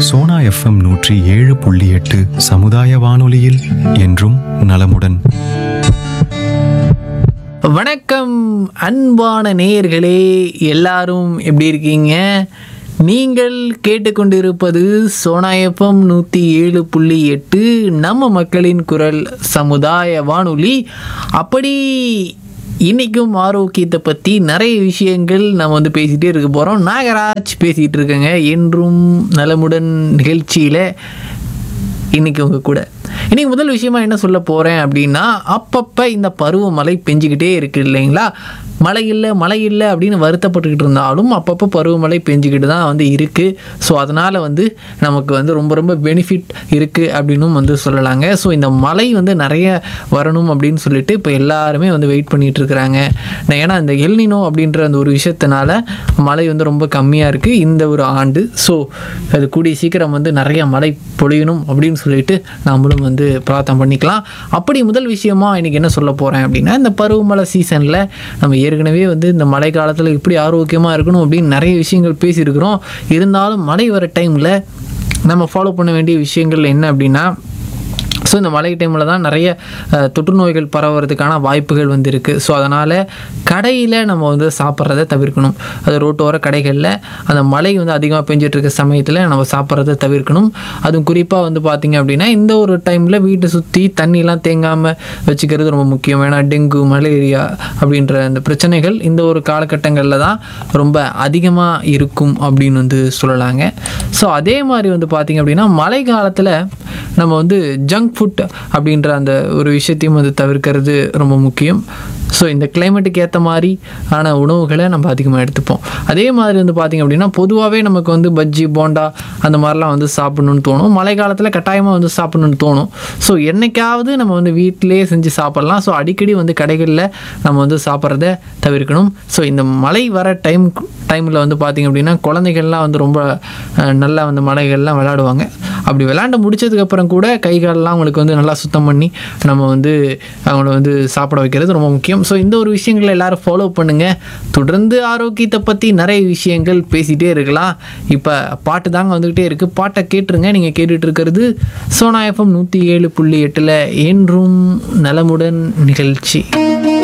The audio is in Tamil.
சோனா எஃப்எம் நூற்றி ஏழு புள்ளி எட்டு சமுதாய வானொலியில் என்றும் நலமுடன் வணக்கம் அன்பான நேயர்களே எல்லாரும் எப்படி இருக்கீங்க நீங்கள் கேட்டுக்கொண்டிருப்பது சோனா எஃப்எம் நூற்றி ஏழு புள்ளி எட்டு நம்ம மக்களின் குரல் சமுதாய வானொலி அப்படி இன்றைக்கும் ஆரோக்கியத்தை பற்றி நிறைய விஷயங்கள் நம்ம வந்து பேசிகிட்டே இருக்க போகிறோம் நாகராஜ் பேசிகிட்டு இருக்கேங்க என்றும் நலமுடன் நிகழ்ச்சியில் இன்னைக்கு உங்க கூட இன்னைக்கு முதல் விஷயமா என்ன சொல்ல போறேன் அப்படின்னா அப்பப்போ இந்த பருவமழை பெஞ்சிக்கிட்டே இருக்கு இல்லைங்களா மழை இல்லை மழை இல்லை அப்படின்னு வருத்தப்பட்டுக்கிட்டு இருந்தாலும் அப்பப்போ பருவமழை பெஞ்சிக்கிட்டு தான் வந்து இருக்குது ஸோ அதனால் வந்து நமக்கு வந்து ரொம்ப ரொம்ப பெனிஃபிட் இருக்குது அப்படின்னும் வந்து சொல்லலாங்க ஸோ இந்த மழை வந்து நிறைய வரணும் அப்படின்னு சொல்லிட்டு இப்போ எல்லாருமே வந்து வெயிட் பண்ணிட்டு இருக்கிறாங்க ஏன்னா இந்த எல்னினோ அப்படின்ற அந்த ஒரு விஷயத்தினால மழை வந்து ரொம்ப கம்மியாக இருக்குது இந்த ஒரு ஆண்டு ஸோ அது கூடிய சீக்கிரம் வந்து நிறைய மழை பொழியணும் அப்படின்னு சொல்லிட்டு நம்மளும் வந்து பிரார்த்தனை பண்ணிக்கலாம் அப்படி முதல் விஷயமா இன்னைக்கு என்ன சொல்ல போகிறேன் அப்படின்னா இந்த பருவமழை சீசனில் நம்ம ஏற்கனவே வந்து இந்த மழை காலத்தில் எப்படி ஆரோக்கியமாக இருக்கணும் அப்படின்னு நிறைய விஷயங்கள் பேசியிருக்கிறோம் இருந்தாலும் மழை வர டைமில் நம்ம ஃபாலோ பண்ண வேண்டிய விஷயங்கள் என்ன அப்படின்னா ஸோ இந்த மழை டைமில் தான் நிறைய அஹ், தொற்று நோய்கள் பரவுறதுக்கான வாய்ப்புகள் வந்து இருக்குது ஸோ அதனால் கடையில் நம்ம வந்து சாப்பிட்றத தவிர்க்கணும் அது ரோட்டோர கடைகளில் அந்த மழை வந்து அதிகமாக பெஞ்சிட்டு இருக்க சமயத்தில் நம்ம சாப்பிட்றத தவிர்க்கணும் அதுவும் குறிப்பாக வந்து பார்த்திங்க அப்படின்னா இந்த ஒரு டைமில் வீட்டை சுற்றி தண்ணிலாம் தேங்காமல் வச்சுக்கிறது ரொம்ப முக்கியம் ஏன்னா டெங்கு மலேரியா அப்படின்ற அந்த பிரச்சனைகள் இந்த ஒரு காலகட்டங்களில் தான் ரொம்ப அதிகமாக இருக்கும் அப்படின்னு வந்து சொல்லலாங்க ஸோ அதே மாதிரி வந்து பார்த்திங்க அப்படின்னா மழை காலத்தில் நம்ம வந்து ஜங்க் ஃபுட் அப்படின்ற அந்த ஒரு விஷயத்தையும் வந்து தவிர்க்கிறது ரொம்ப முக்கியம் ஸோ இந்த கிளைமேட்டுக்கு ஏற்ற மாதிரி ஆன உணவுகளை நம்ம அதிகமாக எடுத்துப்போம் அதே மாதிரி வந்து பார்த்திங்க அப்படின்னா பொதுவாகவே நமக்கு வந்து பஜ்ஜி போண்டா அந்த மாதிரிலாம் வந்து சாப்பிடணும்னு தோணும் மழை காலத்தில் கட்டாயமாக வந்து சாப்பிடணும்னு தோணும் ஸோ என்னைக்காவது நம்ம வந்து வீட்டிலேயே செஞ்சு சாப்பிட்லாம் ஸோ அடிக்கடி வந்து கடைகளில் நம்ம வந்து சாப்பிட்றத தவிர்க்கணும் ஸோ இந்த மழை வர டைம் டைமில் வந்து பார்த்திங்க அப்படின்னா குழந்தைகள்லாம் வந்து ரொம்ப அஹ், நல்லா வந்து மலைகள்லாம் விளையாடுவாங்க அப்படி விளையாண்டு முடிச்சதுக்கப்புறம் கூட கை காலெல்லாம் அவங்களுக்கு வந்து நல்லா சுத்தம் பண்ணி நம்ம வந்து அவங்கள வந்து சாப்பிட வைக்கிறது ரொம்ப முக்கியம் ஸோ இந்த ஒரு விஷயங்களை எல்லாரும் ஃபாலோ பண்ணுங்கள் தொடர்ந்து ஆரோக்கியத்தை பற்றி நிறைய விஷயங்கள் பேசிகிட்டே இருக்கலாம் இப்போ பாட்டு தாங்க வந்துக்கிட்டே இருக்குது பாட்டை கேட்டுருங்க நீங்கள் கேட்டுட்டு இருக்கிறது சோனா எஃப்எம் நூற்றி ஏழு புள்ளி எட்டில் என்றும் நலமுடன் நிகழ்ச்சி